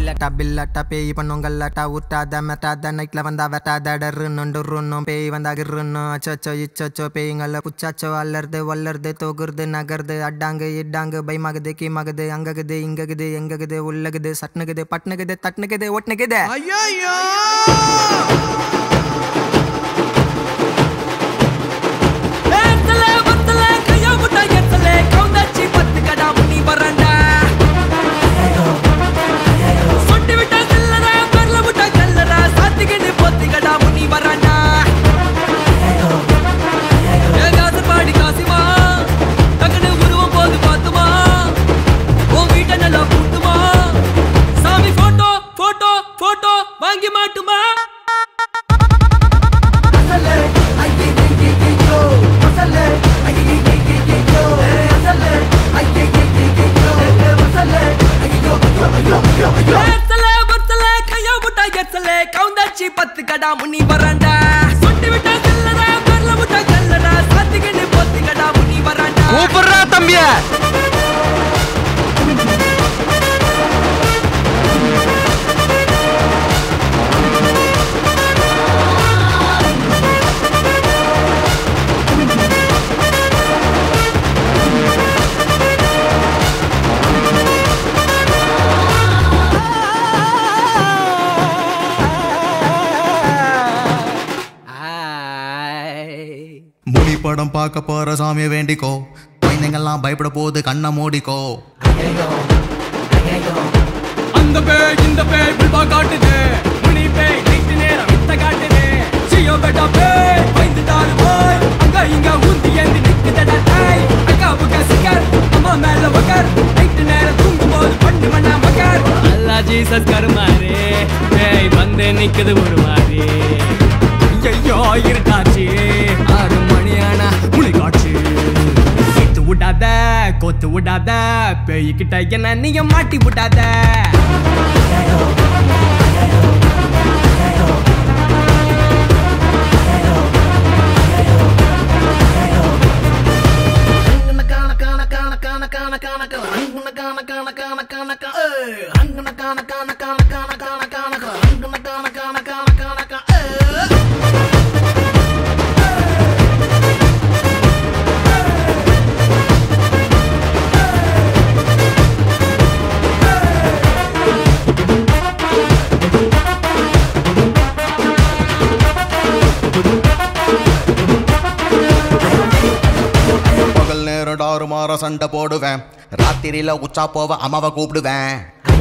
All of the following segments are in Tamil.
பில்லட்டா பில்லட்டா பேய் பண்ணுங்கல்லட்டா ஊட்டாத மெட்டாத நைட்ல வந்தா வெட்டாத டர்ருன்னு டொர்ருன்னும் பேய் வந்தா கிருன்னும் அச்சோச்சோ இச்சோச்சோ பேய்ங்கள புச்சாச்சோ அல்லறது வல்லறது தொகுறது நகருது அட்டாங்கு இட்டாங்கு பயமாகுது கீமாகுது அங்ககுது இங்ககுது எங்ககுது உள்ளகுது சட்னுகுது பட்னுகுது தட்னுகுது ஒட்னுகுது ஐயோ ஏத்தல வத்தல கையா முட்டா ஏத்தல கவுந்தாச்சி பத்து கடா முனி வரண்டா சொட்டி விட்டா செல்லடா பரல முட்டா கல்லடா சாத்திக்கிட்டு பொத்தி கடா முனி வரண்டா ஏ காசு பாடி காசிமா டக்குனு உருவம் போது பார்த்துமா உன் வீட்டை நல்லா கூட்டுமா சாமி போட்டோ போட்டோ போட்டோ வாங்கி மாட்டுமா ஏத்தல வத்தல கையா முட்டா ஏத்தல கவுந்தாச்சி பத்து கடா முனி வரண்டா சொட்டி விட்டா செல்லடா பரல முட்டா கல்லடா சாத்திக்கிட்டு பொத்தி கடா முனி வரண்டா கூப்பிடுறா தம்பிய முனி படம் பார்க்க போற சாமியை வேண்டிக்கோ குழந்தைங்கள்லாம் பயப்பட போது கண்ணை மூடிக்கோ அந்த பேய் இந்த பேய் புல்பா காட்டுது முனி பேய் நைட்டு நேரம் வித்த காட்டுது சியோ பெட்டா பேய் பயந்துட்டாரு போய் அங்க இங்க ஊந்தி ஏந்தி நிக்குதடா தாய் அக்கா புக்கா சிக்கர் அம்மா மேல வக்கர் நைட்டு நேரம் தூங்கும் போது பண்ணு மண்ணா மக்கர் அல்லா ஜீசஸ் கருமாரு பேய் வந்து நிக்குது ஒரு மாதிரி ஐயோ இருட்டாச்சு ஆறு மணியானா முளி காட்சி இட்டு விடாத கொத்து விடாத பேய்கிட்ட என்ன நீங்க மாட்டி விடாத பகல் நேரம் டாறு மாற சண்டை போடுவேன் ராத்திரியில உச்சா போவ அம்மாவை கூப்பிடுவேன்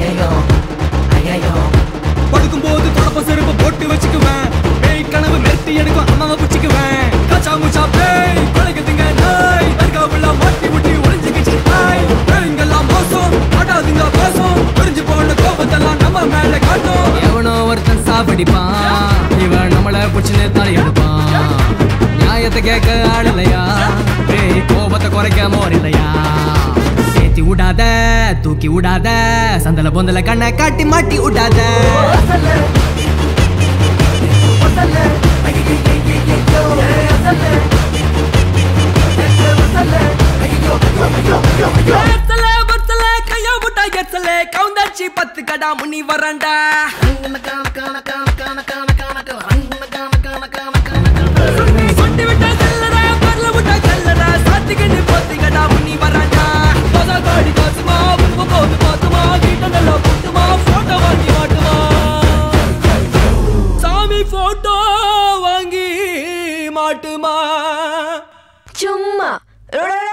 படுக்கும் போது தொடப்ப செருப்பு போட்டு வச்சுக்குவேன் பேய் கனவு மெட்டி எடுக்கும் அம்மாவை பிடிச்சுக்குவேன் கச்சா முச்சா பேய் கொலைக்குதுங்க நாய் தர்காவுல மாட்டி முட்டி ஒளிஞ்சுக்கிச்சு நாய் பேய்ங்கெல்லாம் மோசம் ஆடாதுங்க பேசும் புரிஞ்சு போன கோபத்தெல்லாம் நம்ம மேல காட்டும் எவனோ ஒருத்தன் சாப்பிடிப்பான் இவன் நம்மள புடிச்சுன்னு தலையெடுப்பான் நியாயத்தை கேட்க ஆள் இல்லையா பேய் கோபத்தை குறைக்க மோர் இல்லையா ஏத்தி விடாத தூக்கி விடாத சந்தல பொந்தல கண்ணை காட்டி மாட்டி விடாத ஏத்தல பத்தல கையா முட்டா ஏத்தல கவுந்தாச்சி பத்து கடா முனி வரண்டா சொட்டி விட்டா செல்லடா பரல முட்டா கல்லடா சாத்திக்கிட்டு பொத்தி கடா முனி வரண்டா கோதா காடி காசுமா உருவ போது பார்த்துமா வீட்டை நல்லா போட்டுமா போட்டோ வாங்கி மாட்டுமா சாமி போட்டோ வாங்கி மாட்டுமா சும்மா